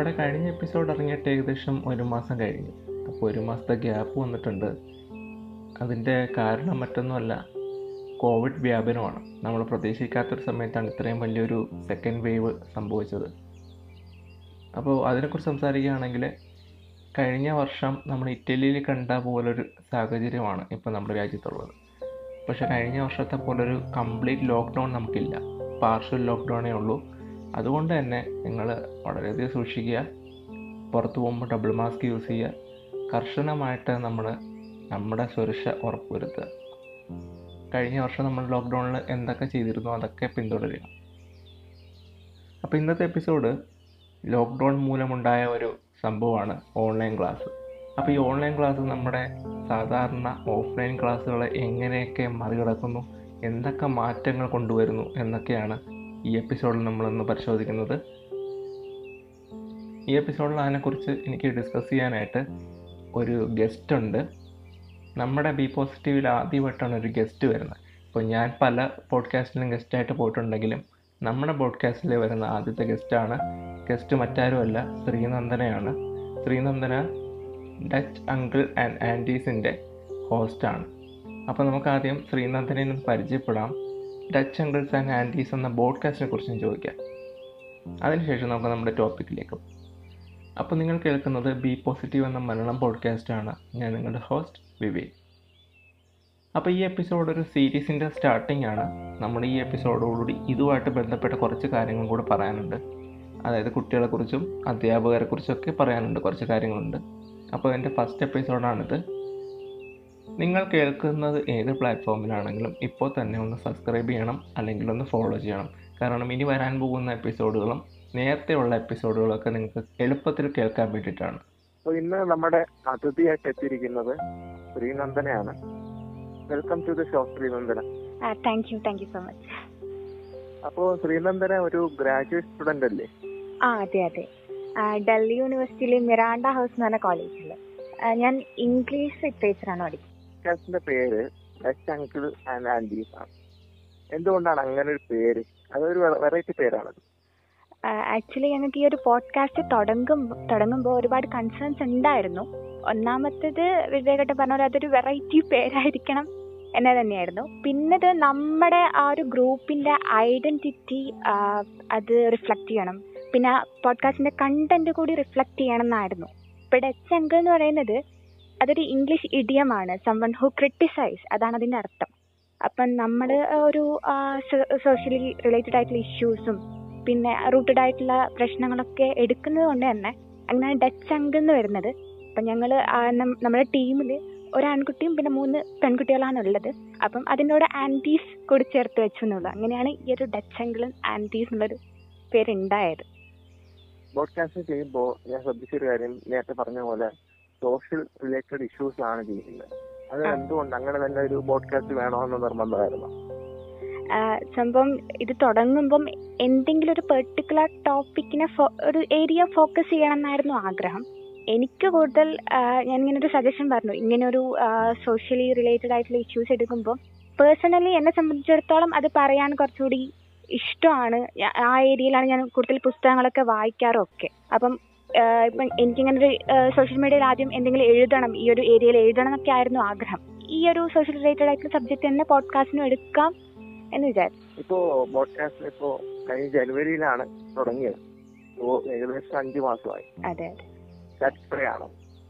നമ്മുടെ കഴിഞ്ഞ എപ്പിസോഡ് ഇറങ്ങിയിട്ട് ഏകദേശം ഒരു മാസം കഴിഞ്ഞു അപ്പോൾ ഒരു മാസത്തെ ഗ്യാപ്പ് വന്നിട്ടുണ്ട് അതിൻ്റെ കാരണം മറ്റൊന്നുമല്ല കോവിഡ് വ്യാപനമാണ് നമ്മൾ പ്രതീക്ഷിക്കാത്തൊരു സമയത്താണ് ഇത്രയും വലിയൊരു സെക്കൻഡ് വേവ് സംഭവിച്ചത് അപ്പോൾ അതിനെക്കുറിച്ച് സംസാരിക്കുകയാണെങ്കിൽ കഴിഞ്ഞ വർഷം നമ്മൾ ഇറ്റലിയിൽ കണ്ട പോലൊരു സാഹചര്യമാണ് ഇപ്പോൾ നമ്മുടെ രാജ്യത്തുള്ളത് പക്ഷേ കഴിഞ്ഞ വർഷത്തെ പോലൊരു കംപ്ലീറ്റ് ലോക്ക്ഡൗൺ നമുക്കില്ല പാർഷ്യൽ ലോക്ക്ഡൗണേ ഉള്ളൂ അതുകൊണ്ട് തന്നെ നിങ്ങൾ വളരെയധികം സൂക്ഷിക്കുക പുറത്ത് പോകുമ്പോൾ ഡബിൾ മാസ്ക് യൂസ് ചെയ്യുക കർശനമായിട്ട് നമ്മൾ നമ്മുടെ സുരക്ഷ ഉറപ്പുവരുത്തുക കഴിഞ്ഞ വർഷം നമ്മൾ ലോക്ക്ഡൗണിൽ എന്തൊക്കെ ചെയ്തിരുന്നോ അതൊക്കെ പിന്തുടരുക അപ്പോൾ ഇന്നത്തെ എപ്പിസോഡ് ലോക്ക്ഡൗൺ മൂലമുണ്ടായ ഒരു സംഭവമാണ് ഓൺലൈൻ ക്ലാസ് അപ്പോൾ ഈ ഓൺലൈൻ ക്ലാസ് നമ്മുടെ സാധാരണ ഓഫ്ലൈൻ ക്ലാസ്സുകളെ എങ്ങനെയൊക്കെ മറികടക്കുന്നു എന്തൊക്കെ മാറ്റങ്ങൾ കൊണ്ടുവരുന്നു എന്നൊക്കെയാണ് ഈ എപ്പിസോഡിൽ നമ്മളൊന്ന് പരിശോധിക്കുന്നത് ഈ എപ്പിസോഡിൽ അതിനെക്കുറിച്ച് എനിക്ക് ഡിസ്കസ് ചെയ്യാനായിട്ട് ഒരു ഗസ്റ്റ് ഉണ്ട് നമ്മുടെ ബി പോസിറ്റീവിൽ ആദ്യമായിട്ടാണ് ഒരു ഗസ്റ്റ് വരുന്നത് ഇപ്പോൾ ഞാൻ പല പോഡ്കാസ്റ്റിലും ഗസ്റ്റായിട്ട് പോയിട്ടുണ്ടെങ്കിലും നമ്മുടെ പോഡ്കാസ്റ്റിൽ വരുന്ന ആദ്യത്തെ ഗസ്റ്റാണ് ഗസ്റ്റ് മറ്റാരുമല്ല ശ്രീനന്ദനയാണ് ശ്രീനന്ദന ഡച്ച് അങ്കിൾ ആൻഡ് ആൻറ്റീസിൻ്റെ ഹോസ്റ്റാണ് അപ്പോൾ നമുക്ക് ആദ്യം ശ്രീനന്ദനെ ഒന്ന് പരിചയപ്പെടാം ഡച്ച് അങ്കിൾസ് ആൻഡ് ആൻറ്റീസ് എന്ന പോഡ്കാസ്റ്റിനെ കുറിച്ചും ചോദിക്കാം അതിനുശേഷം നമുക്ക് നമ്മുടെ ടോപ്പിക്കിലേക്ക് അപ്പോൾ നിങ്ങൾ കേൾക്കുന്നത് ബി പോസിറ്റീവ് എന്ന മലയാളം പോഡ്കാസ്റ്റാണ് ഞാൻ നിങ്ങളുടെ ഹോസ്റ്റ് വിവേക് അപ്പോൾ ഈ എപ്പിസോഡ് ഒരു സീരീസിൻ്റെ സ്റ്റാർട്ടിംഗ് ആണ് നമ്മൾ ഈ എപ്പിസോഡോടുകൂടി ഇതുമായിട്ട് ബന്ധപ്പെട്ട കുറച്ച് കാര്യങ്ങൾ കൂടെ പറയാനുണ്ട് അതായത് കുട്ടികളെക്കുറിച്ചും അധ്യാപകരെക്കുറിച്ചൊക്കെ പറയാനുണ്ട് കുറച്ച് കാര്യങ്ങളുണ്ട് അപ്പോൾ എൻ്റെ ഫസ്റ്റ് എപ്പിസോഡാണിത് നിങ്ങൾ കേൾക്കുന്നത് ഏത് പ്ലാറ്റ്ഫോമിലാണെങ്കിലും ഇപ്പോൾ തന്നെ ഒന്ന് സബ്സ്ക്രൈബ് ചെയ്യണം അല്ലെങ്കിൽ ഒന്ന് ഫോളോ ചെയ്യണം കാരണം ഇനി വരാൻ പോകുന്ന എപ്പിസോഡുകളും നേരത്തെ ഉള്ള എപ്പിസോഡുകളൊക്കെ നിങ്ങൾക്ക് എളുപ്പത്തിൽ കേൾക്കാൻ വേണ്ടിയിട്ടാണ് അപ്പോൾ ഇന്ന് നമ്മുടെ അതിഥിയായിട്ട് എത്തിയിരിക്കുന്നത് ശ്രീനന്ദനയാണ് welcome to the show Sreenandana thank you thank you so much അപ്പോൾ ശ്രീനന്ദന ഒരു ഗ്രാജുവേറ്റ് സ്റ്റുഡന്റ് അല്ലേ ആ അതെ അതെ ആ, ഡൽഹി യൂണിവേഴ്സിറ്റിയിലെ മിറാണ്ട ഹൗസ് എന്ന് പറഞ്ഞ കോളേജിൽ ഞാൻ ഇംഗ്ലീഷ് ലിറ്ററേച്ചറാണ് പഠിക്കുന്നത് പോഡ്കാസ്റ്റിന്റെ പേര് ഡച്ച് അങ്കിൾ ആൻഡ് ആൻറ്റീസ് ആണ് എന്തുകൊണ്ടാണ് അങ്ങനെ ഒരു പേര് അതൊരു വെറൈറ്റി പേരാണ് ആക്ച്വലി ഞങ്ങൾക്ക് ഈ ഒരു പോഡ്കാസ്റ്റ് തുടങ്ങുമ്പോൾ തുടങ്ങുമ്പോൾ ഒരുപാട് കൺസേൺസ് ഉണ്ടായിരുന്നു ഒന്നാമത്തേത് വിവേകട്ടെ പറഞ്ഞ പോലെ അതൊരു വെറൈറ്റി പേരായിരിക്കണം എന്നെ തന്നെയായിരുന്നു പിന്നത് നമ്മുടെ ആ ഒരു ഗ്രൂപ്പിന്റെ ഐഡന്റിറ്റി അത് റിഫ്ലക്റ്റ് ചെയ്യണം പിന്നെ പോഡ്കാസ്റ്റിന്റെ കണ്ടന്റ് കൂടി റിഫ്ലക്റ്റ് ചെയ്യണം എന്നായിരുന്നു ഇപ്പൊ ഡച്ച് അങ്കിൾ എന്ന് പറയുന്നത് അതൊരു ഇംഗ്ലീഷ് ഇഡിയമാണ് സംവൺ ഹു ക്രിട്ടിസൈസ് അതാണ് അതിന്റെ അർത്ഥം അപ്പം നമ്മൾ ഒരു സോഷ്യലി റിലേറ്റഡ് ആയിട്ടുള്ള ഇഷ്യൂസും പിന്നെ റൂട്ടഡ് ആയിട്ടുള്ള പ്രശ്നങ്ങളൊക്കെ എടുക്കുന്നത് കൊണ്ട് തന്നെ അങ്ങനെ ഡച്ച് അങ്കിൾ എന്ന് വരുന്നത് അപ്പം ഞങ്ങൾ നമ്മുടെ ടീമിൽ ഒരു ആൺകുട്ടിയും പിന്നെ മൂന്ന് പെൺകുട്ടികളാണ് ഉള്ളത് അപ്പം അതിൻ്റെ കൂടെ ആൻറ്റീസ് കൂടി ചേർത്ത് വെച്ചു എന്നുള്ളൂ അങ്ങനെയാണ് ഈ ഒരു ഡച്ച് അങ്കിളും ആൻറ്റീസ് എന്നുള്ളൊരു പേരുണ്ടായത് പോഡ്കാസ്റ്റ് ചെയ്യുമ്പോൾ ഞാൻ ശ്രദ്ധിച്ചൊരു കാര്യം നേരത്തെ പറഞ്ഞ പോലെ സോഷ്യൽ റിലേറ്റഡ് ഇഷ്യൂസ് ആണ് ചെയ്യുന്നത് അത് ആ. എന്തുകൊണ്ട് അങ്ങനെ തന്നെ ഒരു പോഡ്കാസ്റ്റ് വേണമെന്ന് നിർബന്ധമായിരുന്നു ആ, സംഭവം ഇത് തുടങ്ങുമ്പം എന്തെങ്കിലും ഒരു പെർട്ടിക്കുലർ ടോപ്പിക്കിനെ ഒരു ഏരിയ ഫോക്കസ് ചെയ്യണം എന്നായിരുന്നു ആഗ്രഹം എനിക്ക് കൂടുതൽ ആ, ഞാൻ ഇങ്ങനെ ഒരു സജഷൻ പറഞ്ഞു ഇങ്ങനെ ഒരു സോഷ്യലി റിലേറ്റഡ് ആയിട്ടുള്ള ഇഷ്യൂസ് എടുക്കുമ്പോൾ പേഴ്സണലി എന്നെ സംബന്ധിച്ചിടത്തോളം അത് പറയാൻ കുറച്ചുകൂടി ഇഷ്ടമാണ് ഞാ- ആ ഏരിയയിലാണ് ഞാൻ കൂടുതൽ പുസ്തകങ്ങളൊക്കെ വായിക്കാറും ഒക്കെ അപ്പം ആ, ഇപ്പം എനിക്കിങ്ങനെ ഒരു സോഷ്യൽ മീഡിയയിൽ ആദ്യം എന്തെങ്കിലും എഴുതണം ഈ ഒരു ഏരിയയിൽ എഴുതണം എന്നൊക്കെ ആയിരുന്നു ആഗ്രഹം ഈ ഒരു സോഷ്യൽ റിലേറ്റഡ് ആയിട്ടുള്ള സബ്ജക്റ്റ് തന്നെ പോഡ്കാസ്റ്റിനും എടുക്കാം എന്ന് വിചാരിച്ചു ഇപ്പോ പോഡ്കാസ്റ്റ് ഇപ്പോ കഴിഞ്ഞ ജനുവരിയിലാണ് തുടങ്ങിയത് ഇപ്പോ ഏകദേശം അഞ്ചു മാസമായി അതെ അതെ സാറ്റിസ്ഫൈ ആണോ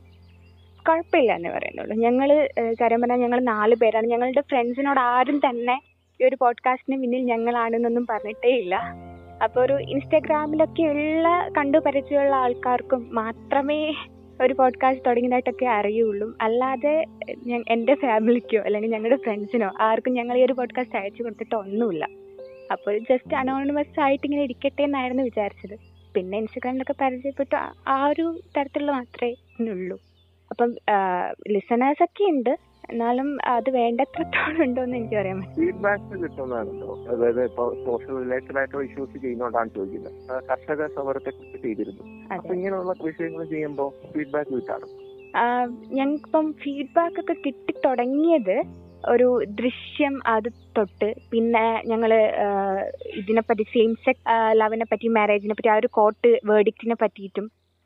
കുഴപ്പമില്ല എന്ന് പറയുന്നുള്ളൂ ഞങ്ങൾ കാര്യം പറഞ്ഞാൽ ഞങ്ങൾ നാല് പേരാണ് ഞങ്ങളുടെ ഫ്രണ്ട്സിനോട് ആരും തന്നെ ഈ ഒരു പോഡ്കാസ്റ്റിന് പിന്നിൽ ഞങ്ങളാണെന്നൊന്നും പറഞ്ഞിട്ടേ ഇല്ല അപ്പോൾ ഒരു ഇൻസ്റ്റാഗ്രാമിലൊക്കെ ഉള്ള കണ്ടു പരിചയമുള്ള ആൾക്കാർക്കും മാത്രമേ ഒരു പോഡ്കാസ്റ്റ് തുടങ്ങിയതായിട്ടൊക്കെ അറിയുള്ളൂ അല്ലാതെ ഞ- എൻ്റെ ഫാമിലിക്കോ അല്ലെങ്കിൽ ഞങ്ങളുടെ ഫ്രണ്ട്സിനോ ആർക്കും ഞങ്ങൾ ഈ ഒരു പോഡ്കാസ്റ്റ് അയച്ചു കൊടുത്തിട്ട് ഒന്നുമില്ല അപ്പോൾ ജസ്റ്റ് അനോണിമസ് ആയിട്ട് ഇങ്ങനെ ഇരിക്കട്ടെ എന്നായിരുന്നു വിചാരിച്ചത് പിന്നെ ഇൻസ്റ്റാഗ്രാമിലൊക്കെ പരിചയപ്പെട്ടു ആ- ആ ഒരു തരത്തിലുള്ള മാത്രമേ ഉള്ളൂ അപ്പം ലിസണേഴ്സ് ഒക്കെ ഉണ്ട് എന്നാലും അത് വേണ്ടത്രത്തോളം ഉണ്ടോ എന്ന് എനിക്ക് പറയാൻ പറ്റില്ല ഫീഡ്ബാക്ക് കിട്ടുന്നതാണല്ലോ അതായത് ഇപ്പൊ സോഷ്യൽ റിലേറ്റഡ് ആയിട്ടുള്ള ഇഷ്യൂസ് ചെയ്യുന്നോണ്ടാണ് ചോദിക്കുന്നത് ആ, കർഷക സമരത്തെ കുറിച്ച് ചെയ്തിരുന്നു അപ്പൊ അതെ ഇങ്ങനെയുള്ള വിഷയങ്ങൾ ചെയ്യുമ്പോൾ ഫീഡ്ബാക്ക് കിട്ടാറ് ഞങ്ങൾക്കിപ്പം ഫീഡ്ബാക്ക് ഒക്കെ കിട്ടി തുടങ്ങിയത് ഒരു ദൃശ്യം അത് തൊട്ട് പിന്നെ ഞങ്ങൾ ഇതിനെപ്പറ്റി സെയിം സെക്സ് ലവിനെ പറ്റി മാരേജിനെ പറ്റി ആ ഒരു കോർട്ട് വേർഡിക്റ്റിനെ പറ്റിയിട്ടും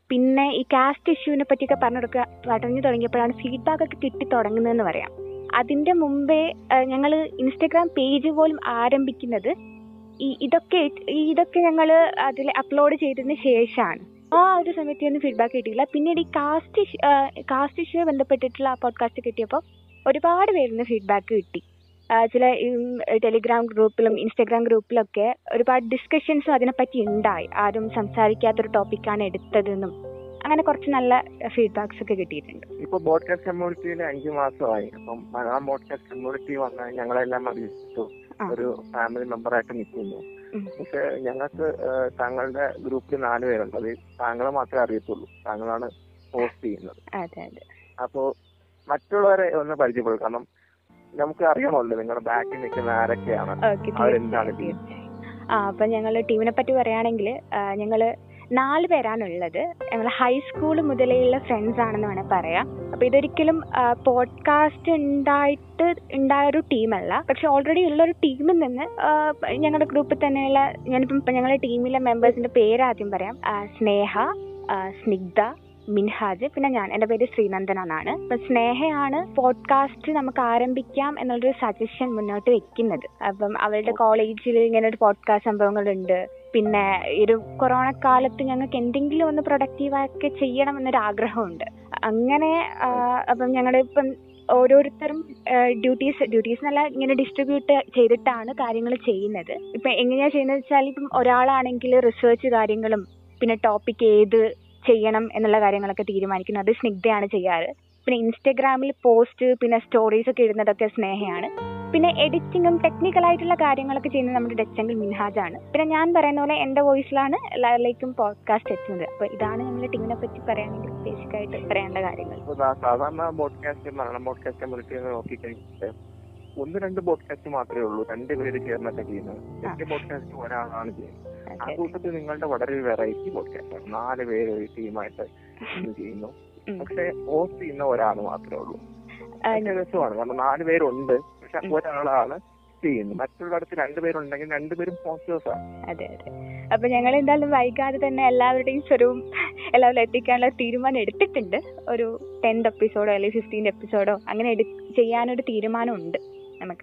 പിന്നെ ഈ കാസ്റ്റ് ഇഷ്യൂവിനെ പറ്റിയൊക്കെ പറഞ്ഞു കൊടുക്കുക പറഞ്ഞു തുടങ്ങിയപ്പോഴാണ് ഫീഡ്ബാക്ക് ഒക്കെ കിട്ടി തുടങ്ങുന്നതെന്ന് പറയാം അതിന്റെ മുമ്പേ ഞങ്ങൾ ഇൻസ്റ്റഗ്രാം പേജ് പോലും ആരംഭിക്കുന്നത് ഈ ഇതൊക്കെ ഈ ഇതൊക്കെ ഞങ്ങൾ അതിൽ അപ്ലോഡ് ചെയ്തതിന് ശേഷമാണ് ആ ഒരു സമയത്തൊന്നും ഫീഡ്ബാക്ക് കിട്ടിയില്ല പിന്നീട് ഈ കാസ്റ്റ് കാസ്റ്റ് ഇഷ്യൂ ബന്ധപ്പെട്ടിട്ടുള്ള ആ പോഡ്കാസ്റ്റ് കിട്ടിയപ്പോൾ ഒരുപാട് പേരിന് ഫീഡ്ബാക്ക് കിട്ടി ആ, ചില ടെലിഗ്രാം ഗ്രൂപ്പിലും ഇൻസ്റ്റഗ്രാം ഗ്രൂപ്പിലൊക്കെ ഒരുപാട് ഡിസ്കഷൻസും അതിനെപ്പറ്റി ഉണ്ടായി ആരും സംസാരിക്കാത്തൊരു ടോപ്പിക്കാണ് എടുത്തതെന്നും അങ്ങനെ കുറച്ച് നല്ല ഫീഡ്ബാക്സ് ഒക്കെ കിട്ടിയിട്ടുണ്ട് ഇപ്പൊ ബോഡ്കാസ്റ്റ് കമ്മ്യൂണിറ്റിയിൽ അഞ്ചു മാസമായി അപ്പം മലയാളം ബോഡ്കാസ്റ്റ് കമ്മ്യൂണിറ്റി വന്ന് ഞങ്ങളെല്ലാം അറിയിച്ചു ആ. ഒരു ഫാമിലി മെമ്പറായിട്ട് നിൽക്കുന്നു ഉം. പക്ഷെ ഞങ്ങൾക്ക് ഏഹ്, താങ്കളുടെ ഗ്രൂപ്പിൽ നാല് പേരുണ്ട് അത് താങ്കളെ മാത്രമേ അറിയത്തുള്ളൂ താങ്കളാണ് പോസ്റ്റ് ചെയ്യുന്നത് അതെ അതെ അപ്പോ മറ്റുള്ളവരെ ഒന്ന് പരിചയപ്പെടും കാരണം നമുക്ക് അറിയണമല്ലോ നിങ്ങളുടെ ബാക്കിൽ നിൽക്കുന്ന ആരൊക്കെയാണ് ഓക്കെ അവരെന്താണ് team? ആ അപ്പം ഞങ്ങൾ ടീമിനെ പറ്റി പറയുകയാണെങ്കിൽ ഞങ്ങൾ നാല് പേരാണ് ഉള്ളത് ഞങ്ങൾ ഹൈസ്കൂൾ മുതലേയുള്ള ഫ്രണ്ട്സ് ആണെന്ന് വേണേൽ പറയാം അപ്പോൾ ഇതൊരിക്കലും പോഡ്കാസ്റ്റ് ഉണ്ടായിട്ട് ഉണ്ടായ ഒരു ടീമല്ല പക്ഷെ ഓൾറെഡി ഉള്ള ഒരു ടീമിൽ നിന്ന് ആ, ഞങ്ങളുടെ ഗ്രൂപ്പിൽ തന്നെയുള്ള ഞാനിപ്പം ഇപ്പം ഞങ്ങളുടെ ടീമിലെ മെമ്പേഴ്സിന്റെ പേര് ആദ്യം പറയാം ആ, സ്നേഹ ആ, സ്നിഗ്ധ മിൻഹാജ് പിന്നെ ഞാൻ എൻ്റെ പേര് ശ്രീനന്ദൻ എന്നാണ് അപ്പൊ സ്നേഹയാണ് പോഡ്കാസ്റ്റ് നമുക്ക് ആരംഭിക്കാം എന്നുള്ളൊരു സജഷൻ മുന്നോട്ട് വെക്കുന്നത് അപ്പം അവളുടെ കോളേജിൽ ഇങ്ങനെ ഒരു പോഡ്കാസ്റ്റ് സംഭവങ്ങളുണ്ട് പിന്നെ ഈ ഒരു കൊറോണ കാലത്ത് ഞങ്ങൾക്ക് എന്തെങ്കിലും ഒന്ന് പ്രൊഡക്റ്റീവാക്കി ചെയ്യണം എന്നൊരു ആഗ്രഹമുണ്ട് അങ്ങനെ ആ, അപ്പം ഞങ്ങളുടെ ഇപ്പം ഓരോരുത്തരും ഡ്യൂട്ടീസ് ഡ്യൂട്ടീസ് എന്നല്ല ഇങ്ങനെ ഡിസ്ട്രിബ്യൂട്ട് ചെയ്തിട്ടാണ് കാര്യങ്ങൾ ചെയ്യുന്നത് ഇപ്പം എങ്ങനെയാ ചെയ്യുന്നത് വെച്ചാൽ ഇപ്പം ഒരാളാണെങ്കിൽ റിസർച്ച് കാര്യങ്ങളും പിന്നെ ടോപ്പിക് ഏത് ചെയ്യണം എന്നുള്ള കാര്യങ്ങളൊക്കെ തീരുമാനിക്കുന്നത് അത് സ്നിഗ്ധയാണ് ചെയ്യാറ് പിന്നെ ഇൻസ്റ്റഗ്രാമിൽ പോസ്റ്റ് പിന്നെ സ്റ്റോറീസ് ഒക്കെ ഇടുന്നതൊക്കെ സ്നേഹയാണ് പിന്നെ എഡിറ്റിങ്ങും ടെക്നിക്കൽ ആയിട്ടുള്ള കാര്യങ്ങളൊക്കെ ചെയ്യുന്നത് നമ്മുടെ ഡെച്ചെങ്കിൽ മിൻഹാജാണ് പിന്നെ ഞാൻ പറയുന്ന പോലെ എൻ്റെ വോയിസിലാണ് എല്ലാവരിലേക്കും പോഡ്കാസ്റ്റ് എത്തുന്നത് അപ്പോൾ ഇതാണ് നമ്മുടെ ടീമിനെ പറ്റി പറയുകയാണെങ്കിൽ ബേസിക് ആയിട്ട് പറയേണ്ട കാര്യങ്ങൾ ഇപ്പൊ ദാ സാധാരണ ബോഡ്കാസ്റ്റ് മലയാളം ബോഡ്കാസ്റ്റ് കമ്മ്യൂണിറ്റി നോക്കിക്കഴിഞ്ഞിട്ട് ഒന്ന് രണ്ട് ബോഡ്കാസ്റ്റ് മാത്രമേ ഉള്ളൂ രണ്ട് പേര് ചേർന്നൊക്കെ ചെയ്യുന്നത് എന്റെ ബോഡ്കാസ്റ്റ് ഒരാളാണ് ചെയ്യുന്നത് ആ അതെ കൂട്ടത്തിൽ നിങ്ങളുടെ വളരെ വെറൈറ്റി പോഡ്കാസ്റ്റ് ആണ് നാല് പേര് ഒരു ടീമായിട്ട് ഇത് ചെയ്യുന്നു ഉം. പക്ഷെ പോസ്റ്റ് ചെയ്യുന്ന ഒരാൾ മാത്രമേ ഉള്ളൂ ആ, അതൊക്കെ രസമാണ് കാരണം നാല് പേരുണ്ട് പക്ഷെ ഒരാളാണ് ചെയ്യുന്നത് മറ്റുള്ളിടത്ത് രണ്ടുപേരുണ്ടെങ്കിൽ രണ്ടുപേരും പോസ്റ്റേഴ്സ് ആണ് അതെ അതെ അപ്പൊ ഞങ്ങൾ എന്തായാലും വൈകാതെ തന്നെ എല്ലാവരുടെയും സ്വരവും എല്ലാവരും എത്തിക്കാനുള്ള തീരുമാനം എടുത്തിട്ടുണ്ട് ഒരു ടെൻത് എപ്പിസോഡോ അല്ലെങ്കിൽ ഫിഫ്റ്റീൻ എപ്പിസോഡോ അങ്ങനെ എടു ചെയ്യാനൊരു തീരുമാനമുണ്ട് നമുക്ക്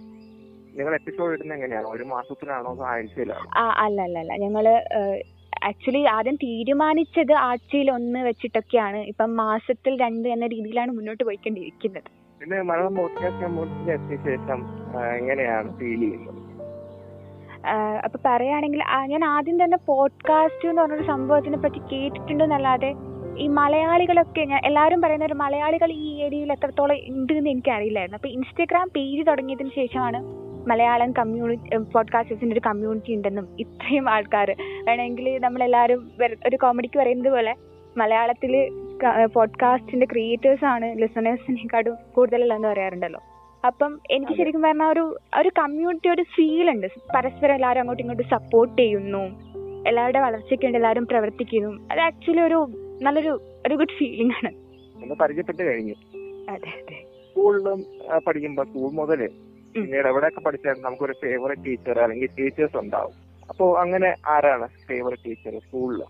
നിങ്ങൾ എപ്പിസോഡ് ഇടുന്നത് എങ്ങനെയാണ് ഒരു മാസത്തിലാണോ അതോ ആഴ്ചയിലാണോ ആ അല്ല അല്ല അല്ല ഞങ്ങള് ആക്ച്വലി ആദ്യം തീരുമാനിച്ചത് ആഴ്ചയിൽ ഒന്ന് വെച്ചിട്ടൊക്കെയാണ് ഇപ്പം മാസത്തിൽ രണ്ട് എന്ന രീതിയിലാണ് മുന്നോട്ട് പോയിക്കൊണ്ടിരിക്കുന്നത് പിന്നെ മലയാളം പോഡ്കാസ്റ്റ് കമ്മ്യൂണിറ്റിയിൽ എത്തിയ ശേഷം ആ, എങ്ങനെയാണ് ഫീൽ ചെയ്യുന്നത് ആഹ് അപ്പൊ പറയുകയാണെങ്കിൽ ആ, ഞാൻ ആദ്യം തന്നെ പോഡ്കാസ്റ്റ് എന്ന് പറഞ്ഞൊരു സംഭവത്തിനെ പറ്റി കേട്ടിട്ടുണ്ടെന്നല്ലാതെ ഈ മലയാളികളൊക്കെ ഞാൻ എല്ലാവരും പറയുന്ന ഒരു മലയാളികൾ ഈ ഏരിയയിൽ എത്രത്തോളം ഉണ്ട് എന്ന് എനിക്ക് അറിയില്ലായിരുന്നു അപ്പൊ ഇൻസ്റ്റഗ്രാം പേജ് തുടങ്ങിയതിന് ശേഷമാണ് മലയാളം കമ്മ്യൂണിറ്റി പോഡ്കാസ്റ്റേഴ്സിന്റെ ഒരു കമ്മ്യൂണിറ്റി ഉണ്ടെന്നും ഇത്രയും ആൾക്കാർ വേണമെങ്കിൽ നമ്മളെല്ലാവരും വെറു- ഒരു കോമഡിക്ക് പറയുന്നത് പോലെ മലയാളത്തിൽ പോഡ്കാസ്റ്റിന്റെ ക്രിയേറ്റേഴ്സ് ആണ് ലിസണേഴ്സിനെക്കാട്ടും കൂടുതലുള്ളതെന്ന് പറയാറുണ്ടല്ലോ അപ്പം എനിക്ക് അതെ. ശരിക്കും പറഞ്ഞാൽ ഒരു ഒരു കമ്മ്യൂണിറ്റി ഒരു ഫീൽ ഉണ്ട് പരസ്പരം എല്ലാവരും അങ്ങോട്ടും ഇങ്ങോട്ടും സപ്പോർട്ട് ചെയ്യുന്നു എല്ലാവരുടെ വളർച്ചയ്ക്ക് വേണ്ടി എല്ലാവരും പ്രവർത്തിക്കുന്നു അത് ആക്ച്വലി ഒരു നല്ലൊരു ഒരു ഗുഡ് ഫീലിംഗ് ആണ് ഒന്ന് പരിചയപ്പെട്ട് കഴിഞ്ഞു അതെ അതെ സ്കൂളിലും ആ, പഠിക്കുമ്പോ സ്കൂൾ മുതല് പിന്നീട് എവിടെയൊക്കെ പഠിച്ചാലും നമുക്കൊരു ഫേവറേറ്റ് ടീച്ചർ അല്ലെങ്കിൽ ടീച്ചേഴ്സ് ഉണ്ടാവും അപ്പോ അങ്ങനെ ആരാണ് ഫേവറേറ്റ് ടീച്ചർ സ്കൂളിൽ